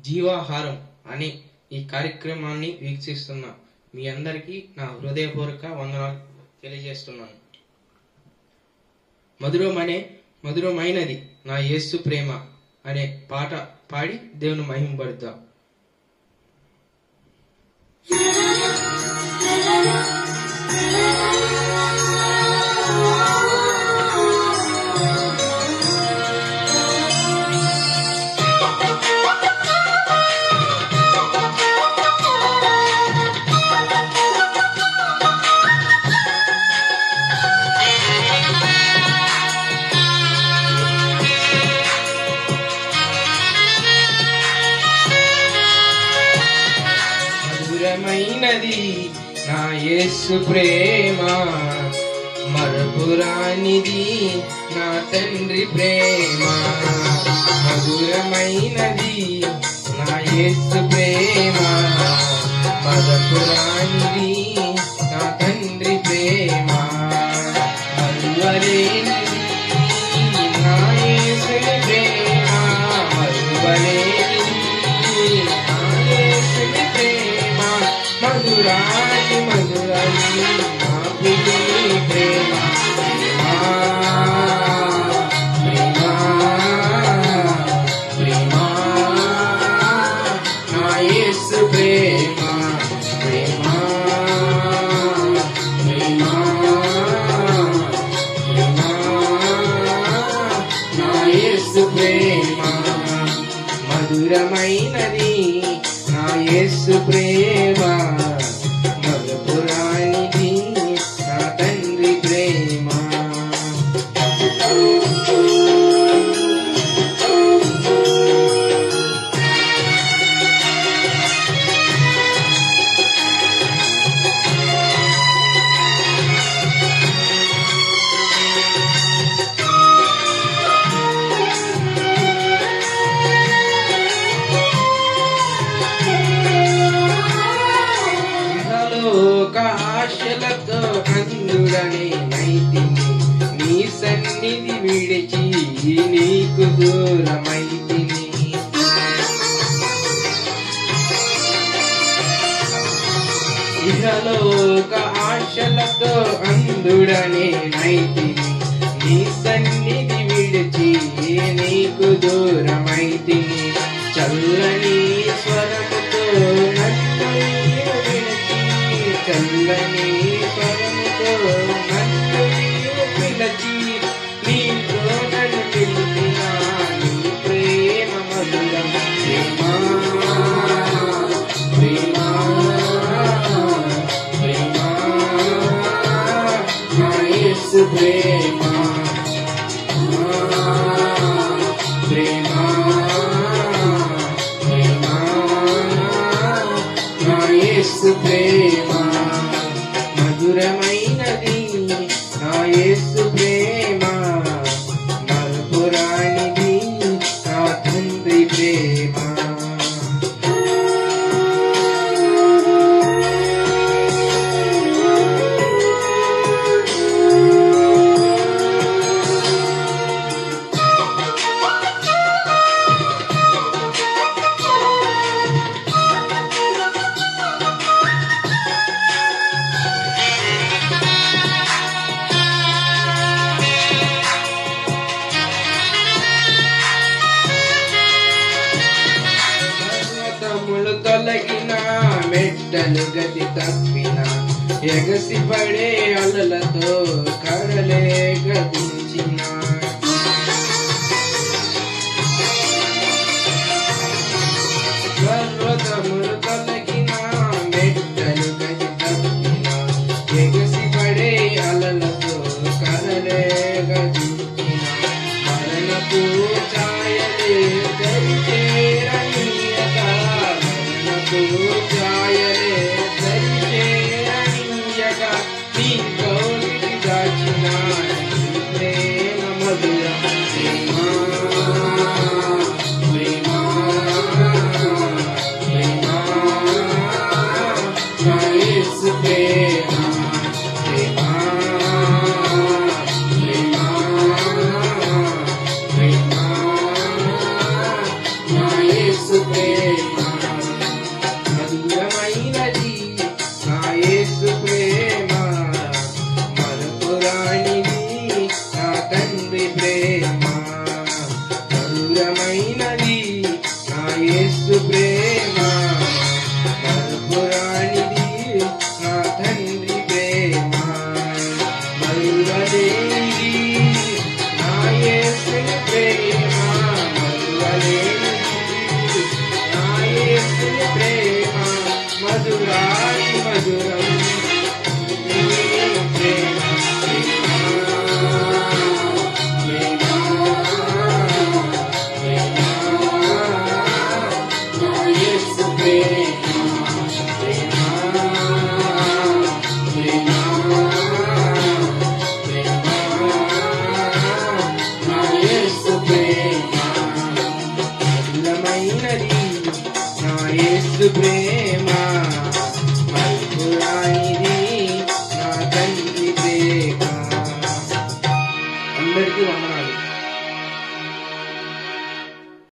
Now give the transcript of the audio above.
జీవాహారం అనే ఈ కార్యక్రమాన్ని వీక్షిస్తున్న మీ అందరికీ నా హృదయపూర్వక వందనాలు తెలియజేస్తున్నాను మధురమనే మధురమైనది నా యేసు ప్రేమ అనే పాట పాడి దేవుని మహింపడుద్దాం మధురమైనది నా యేసు ప్రేమ మరపురానిది నా తండ్రి ప్రేమ మధురమైనది నా యేసు ప్రేమ మరపురానిది నా తండ్రి ప్రేమ మరువలేనిది నా యేసు ప్రేమ మరువలేనిది నా యేసు ప్రేమ మధురాని మధురాని నా ప్రియుని ప్రేమ ప్రేమ ప్రేమ నా యేసు ప్రేమ ప్రేమ ప్రేమ ప్రేమ నా యేసు ప్రేమ మధురమైనది నా యేసు ప్రేమ మధుపురానిది నా తండ్రి ప్రేమ ఇహలోక ఆశలతో అందుడని నైతిని నీ సన్నిధి విడిచి నీకు దూరమైతిని ఇహలోక ఆశలతో అందుడని నైతిని నీ సన్నిధి విడిచి నీకు దూరమైతిని చల్లని స్వరముతో నన్ను నీవు విడిచి చల్లని స్వరముతో నన్ను నీవు పిలచి నీతో నన్ను పిలిచిన నీ ప్రేమ మధురం ప్రేమ ప్రేమ ప్రేమ నా యేసు ప్రేమ ప్రేమ ప్రేమ నా యేసు ప్రేమ మధురమైనది నా యేసు ప్రేమ మరపురానిది నా తండ్రి ప్రేమ పర్వతములు తొలగిన మెట్టలు గతి తప్పిన ఎగసి పడే అలలతో కడలే గతించిన పర్వతములు తొలగిన మెట్టలు గతి తప్పిన ఎగసి పడే అలలతో కడలే గతించిన మరణపు ఛాయలే దరిచేరనీయక మరణపు ఛాయలే దరిచేరనీయక నీ కౌలికి దాచిన నీ ప్రేమ మధుర ప్రేమ ప్రేమ ప్రేమ నా యేసు ప్రేమ ప్రేమ ప్రేమ ప్రేమ నా యేసు ప్రేమ నా యేసు ప్రేమ మరుపురానిది నా తండ్రి ప్రేమ మరువలేనిది నా యేసు ప్రేమ మరువలేనిది నా యేసు ప్రేమ మధురాని మధురం నీ ప్రేమ ప్రేమ మధురానిది నా తండ్రి ప్రేమ అందరికీ వందనాలు